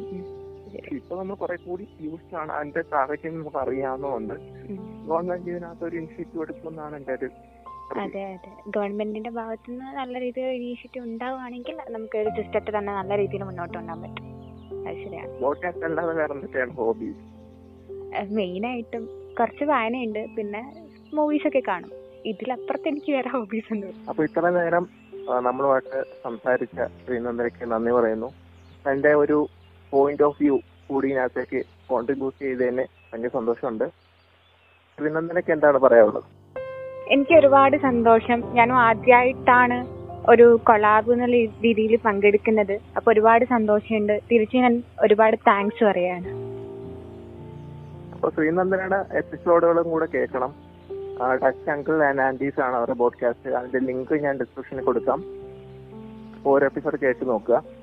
പക്ഷെ ഇപ്പൊ നമ്മൾ കുറെ കൂടി യൂസ് ആണ് അതിന്റെ സാഹചര്യം നമുക്ക് അറിയാവുന്നതുകൊണ്ട് ഗവൺമെന്റ് ഇതിനകത്ത് ഒരു ഇനിഷ്യേറ്റീവ് എടുക്കുമെന്നാണ് എന്റെ ഒരു അതെ അതെ ഗവൺമെന്റിന്റെ ഭാഗത്തു നിന്ന് നല്ല രീതിയിൽ ഇനീഷ്യേറ്റീവ് ഉണ്ടാവുകയാണെങ്കിൽ നമുക്ക് ഒരു സിസ്റ്റത്തെ തന്നെ നല്ല രീതിയിൽ മുന്നോട്ട് കൊണ്ടുപോകാൻ പറ്റും അത് ശരിയാണ് പോഡ്കാസ്റ്റ് അല്ലാതെ വേറെ എന്തൊക്കെയാണ് ഹോബീസ് മെയിൻ ആയിട്ടും കുറച്ച് വായനയുണ്ട് പിന്നെ മൂവീസ് ഒക്കെ കാണും ഇതിലപ്പുറത്ത് എനിക്ക് വേറെ ഹോബീസ് ഒന്നും അപ്പൊ ഇത്ര നേരം ആ, നമ്മളുമായിട്ട് സംസാരിച്ച ശ്രീനന്ദനയ്ക്ക് നന്ദി പറയുന്നു എന്റെ ഒരു പോയിന്റ് ഓഫ് വ്യൂ കൂടി ഇതിനകത്തേക്ക് കോൺട്രിബ്യൂട്ട് ചെയ്തതിന് ഭയങ്കര സന്തോഷമുണ്ട് ശ്രീനന്ദനയ്ക്ക് എന്താണ് പറയാനുള്ളത് എനിക്ക് ഒരുപാട് സന്തോഷം ഞാനും ആദ്യമായിട്ടാണ് ഒരു കൊളാബ് എന്നുള്ള രീതിയിൽ പങ്കെടുക്കുന്നത് അപ്പൊ ഒരുപാട് സന്തോഷമുണ്ട് തിരിച്ച് ഞാൻ ഒരുപാട് താങ്ക്സ് പറയാണ് അപ്പൊ ശ്രീനന്ദനയുടെ എപ്പിസോഡുകളും കൂടെ കേൾക്കണം ടച്ച് അങ്കിൾ ആൻഡ് ആൻറ്റീസ് ആണ് അവരുടെ പോഡ്കാസ്റ്റ് അതിന്റെ ലിങ്ക് ഞാൻ ഡിസ്ക്രിപ്ഷനിൽ കൊടുക്കാം ഓരോ എപ്പിസോഡ് കേട്ട് നോക്കുക